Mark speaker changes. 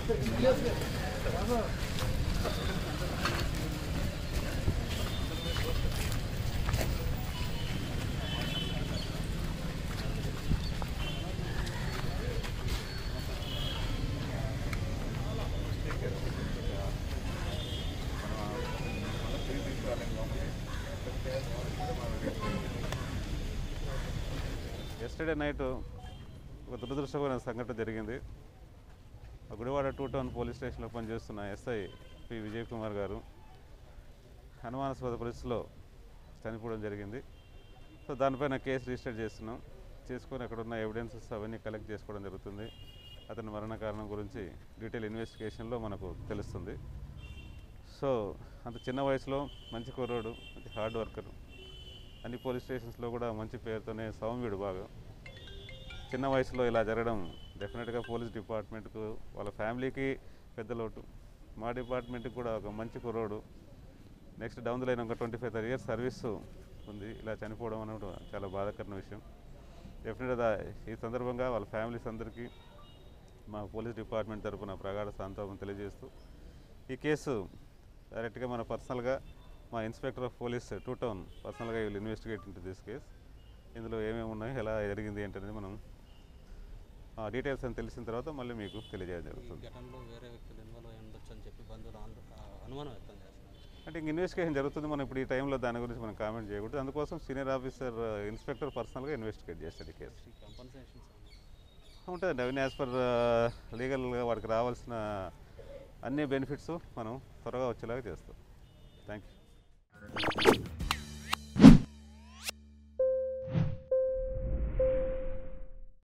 Speaker 1: yesterday night ఒక దురదృష్టకరమైన సంఘటన జరిగింది ఆ గుడివాడ టూ టౌన్ పోలీస్ స్టేషన్లో పనిచేస్తున్న ఎస్ఐ పి విజయ్ కుమార్ గారు అనుమానాస్పద పరిస్థితిలో చనిపోవడం జరిగింది సో దానిపైన కేసు రిజిస్టర్ చేస్తున్నాం చేసుకొని అక్కడ ఉన్న ఎవిడెన్సెస్ అవన్నీ కలెక్ట్ చేసుకోవడం జరుగుతుంది అతని మరణ కారణం గురించి డీటెయిల్ ఇన్వెస్టిగేషన్లో మనకు తెలుస్తుంది సో అంత చిన్న వయసులో మంచి కుర్రోడు మంచి హార్డ్ వర్కర్ అన్ని పోలీస్ స్టేషన్స్లో కూడా మంచి పేరుతోనే సౌమ్యుడు బాగా చిన్న వయసులో ఇలా జరగడం డెఫినెట్గా పోలీస్ డిపార్ట్మెంట్కు వాళ్ళ ఫ్యామిలీకి పెద్ద లోటు మా డిపార్ట్మెంట్కి కూడా ఒక మంచి కుర్రోడు నెక్స్ట్ డౌన్ ద లైన్ ఒక twenty five thirty years service ఉంది ఇలా చనిపోవడం అనేది చాలా బాధాకరమైన విషయం డెఫినెట్గా ఈ సందర్భంగా వాళ్ళ ఫ్యామిలీస్ అందరికీ మా పోలీస్ డిపార్ట్మెంట్ తరపున ప్రగాఢ సంతాపం తెలియజేస్తూ ఈ కేసు డైరెక్ట్గా మన పర్సనల్గా మా inspector of police two town పర్సనల్గా వీళ్ళు ఇన్వెస్టిగేట్ ఇంటూ దిస్ కేస్ ఇందులో ఏమేమి ఉన్నాయి ఎలా జరిగింది ఏంటనేది మనం ఆ డీటెయిల్స్ అని తెలిసిన తర్వాత మళ్ళీ మీకు తెలియజేయడం
Speaker 2: ఈ
Speaker 1: జరుగుతుంది
Speaker 2: ఘటనలో వేరే వ్యక్తులు ఇన్వాల్వ్ అయి ఉండొచ్చు అని చెప్పి బంధువులు ఆందో- ఆ, అనుమానం వ్యక్తం చేస్తున్నారు
Speaker 1: అంటే ఇంక ఇన్వెస్టిగేషన్ జరుగుతుంది మనం ఇప్పుడు ఈ టైంలో దాని గురించి మనం కామెంట్ చేయకూడదు అందుకోసం సీనియర్ ఆఫీసర్ ఇన్స్పెక్టర్ పర్సనల్గా ఇన్వెస్టిగేట్ చేస్తాడు ఈ కేసు
Speaker 2: ఈ కంపన్సేషన్స్
Speaker 1: ఉంటుందండి అవన్నీ యాజ్ పర్ లీగల్గా వాడికి రావాల్సిన అన్ని బెనిఫిట్స్ మనం త్వరగా వచ్చేలాగా చేస్తాం థ్యాంక్ యూ